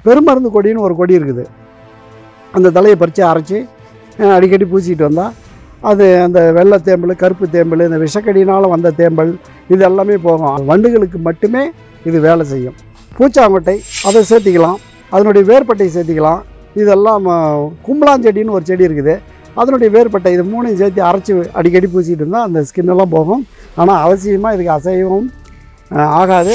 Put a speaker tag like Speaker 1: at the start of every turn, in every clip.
Speaker 1: பெருமருந்து கொடின்னு ஒரு கொடி இருக்குது அந்த தலையை பறித்து அரைச்சி அஹ், அடிக்கடி பூசிட்டு வந்தால் அது அந்த வெள்ளை தேம்பல் கருப்பு தேம்பல் இந்த விஷக்கடினால் வந்த தேம்பல் இது எல்லாமே போகும் வண்டுகளுக்கு மட்டுமே இது வேலை செய்யும் பூச்சாங்கொட்டை அதை சேர்த்திக்கலாம் அதனுடைய வேர்பட்டை சேர்த்திக்கலாம் இதெல்லாம் அஹ், கும்பலாஞ்செடின்னு ஒரு செடி இருக்குது அதனுடைய வேர்பட்டை இது மூணையும் சேர்த்து அரைச்சி அடிக்கடி பூசிட்டு இருந்தால் அந்த skin எல்லாம் போகும் ஆனால் அவசியமாக இதுக்கு அசைவம் அஹ், ஆகாது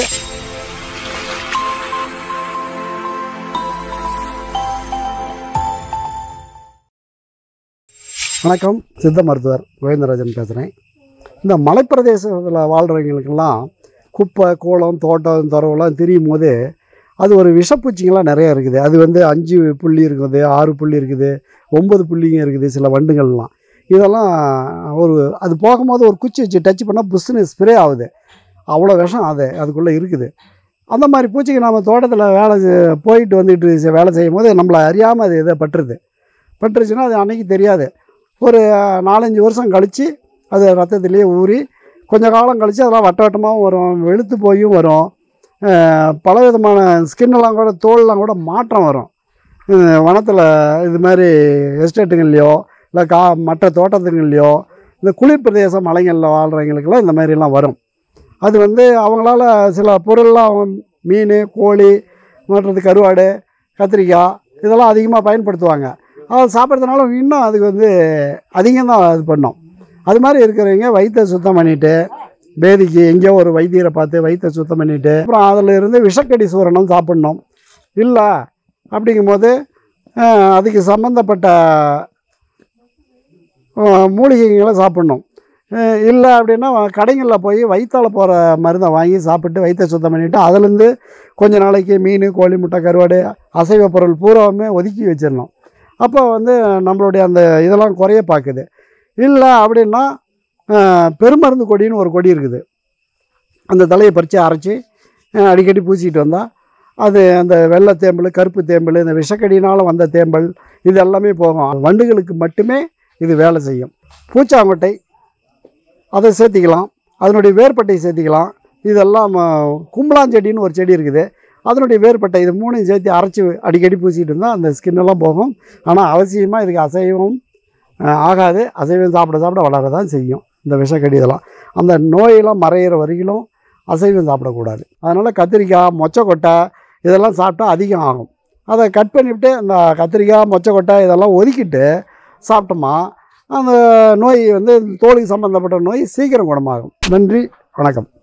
Speaker 1: வணக்கம் சித்த மருத்துவர் கோவிந்தராஜன் பேசுகிறேன் இந்த மலைப்பிரதேசத்தில் வாழ்கிறவங்களுக்கெல்லாம் குப்பை கோலம் தோட்டம் துறவெல்லாம் திரியும் போது அது ஒரு விஷப்பூச்சிங்கெல்லாம் நிறைய இருக்குது அது வந்து அஞ்சு புள்ளி இருக்குது ஆறு புள்ளி இருக்குது ஒம்பது புள்ளிங்க இருக்குது சில வண்டுகள்லாம் இதெல்லாம் ஒரு அது போகும்போது ஒரு குச்சி வச்சு டச் பண்ணால் புஷ்ஷுன்னு ஸ்ப்ரே ஆகுது அவ்வளோ விஷம் அது அதுக்குள்ளே இருக்குது அந்த மாதிரி பூச்சிக்கு நம்ம தோட்டத்தில் வேலை செய்- போயிட்டு வந்துட்டு செ- வேலை செய்யும் போது நம்மளை அறியாமல் அது இதை பட்டுருது பட்டுருச்சுன்னா அது அன்னைக்கு தெரியாது ஒரு அஹ், நாலஞ்சு வருஷம் கழித்து அது ரத்தத்திலேயே ஊறி கொஞ்ச காலம் கழித்து அதெல்லாம் வட்ட வட்டமாகவும் வரும் வெளுத்து போயும் வரும் அஹ், பல விதமான ஸ்கின்னெல்லாம் கூட தோல்லாம் கூட மாற்றம் வரும் வனத்தில் இது மாதிரி எஸ்டேட்டுங்கள்லையோ இல்லை கா மற்ற தோட்டத்துங்கள்லையோ இந்த குளிர் பிரதேச மலைகளில் வாழ்கிறவங்களுக்கெல்லாம் இந்த மாதிரிலாம் வரும் அது வந்து அவங்களால சில பொருள்லாம் மீன் கோழி மற்றது கருவாடு கத்திரிக்காய் இதெல்லாம் அதிகமாக பயன்படுத்துவாங்க அது சாப்பிட்றதுனால இன்னும் அதுக்கு வந்து அதிகம் தான் இது பண்ணும் அது மாதிரி இருக்கிறவங்க வயிற்றை சுத்தம் பண்ணிவிட்டு பேதிக்கு எங்கேயோ ஒரு வைத்தியரை பார்த்து வயிற்றை சுத்தம் பண்ணிவிட்டு அப்புறம் அதில் இருந்து விஷக்கடி சூரணம் சாப்பிட்ணும் இல்லை அப்படிங்கும்போது அஹ், அதுக்கு சம்மந்தப்பட்ட அஹ், மூலிகைகளை சாப்பிட்ணும் அஹ், இல்லை அப்படின்னா கடைகளில் போய் வயிற்றால் போகிற மருந்தை வாங்கி சாப்பிட்டு வயிற்றை சுத்தம் பண்ணிவிட்டு அதுலேருந்து கொஞ்ச நாளைக்கு மீன் கோழி முட்டை கருவாடு அசைவ பொருள் பூராவுமே ஒதுக்கி வச்சிடணும் அப்போ வந்து நம்மளுடைய அந்த இதெல்லாம் குறைய பார்க்குது இல்லை அப்படின்னா அஹ், பெருமருந்து கொடின்னு ஒரு கொடி இருக்குது அந்த தலையை பறித்து அரைச்சி அஹ், அடிக்கடி பூசிட்டு வந்தால் அது அந்த வெள்ளை தேம்பல் கருப்பு தேம்பல் இந்த விஷக்கடினால் வந்த தேம்பல் இது எல்லாமே போகும் வண்டுகளுக்கு மட்டுமே இது வேலை செய்யும் பூச்சாங்கொட்டை அதை சேர்த்திக்கலாம் அதனுடைய வேர்பட்டை சேர்த்திக்கலாம் இதெல்லாம் அஹ், கும்பலாஞ்செடின்னு ஒரு செடி இருக்குது அதனுடைய வேர்பட்டை இது மூணையும் சேர்த்து அரைச்சி அடிக்கடி பூசிட்டு இருந்தால் அந்த skin எல்லாம் போகும் ஆனால் அவசியமாக இதுக்கு அசைவம் அஹ், ஆகாது அசைவம் சாப்பிட சாப்பிட வளர தான் செய்யும் இந்த விஷக்கடி இதெல்லாம் அந்த நோயெல்லாம் மறையிற வரையிலும் அசைவம் சாப்பிடக்கூடாது அதனால் கத்திரிக்காய் மொச்சக்கொட்டை இதெல்லாம் சாப்பிட்டா அதிகம் ஆகும் அதை கட் பண்ணிவிட்டு அந்த கத்திரிக்காய் மொச்சக்கொட்டை இதெல்லாம் ஒதுக்கிட்டு சாப்பிட்டோமா அந்த நோய் வந்து தோலுக்கு சம்மந்தப்பட்ட நோய் சீக்கிரம் குணமாகும் நன்றி வணக்கம்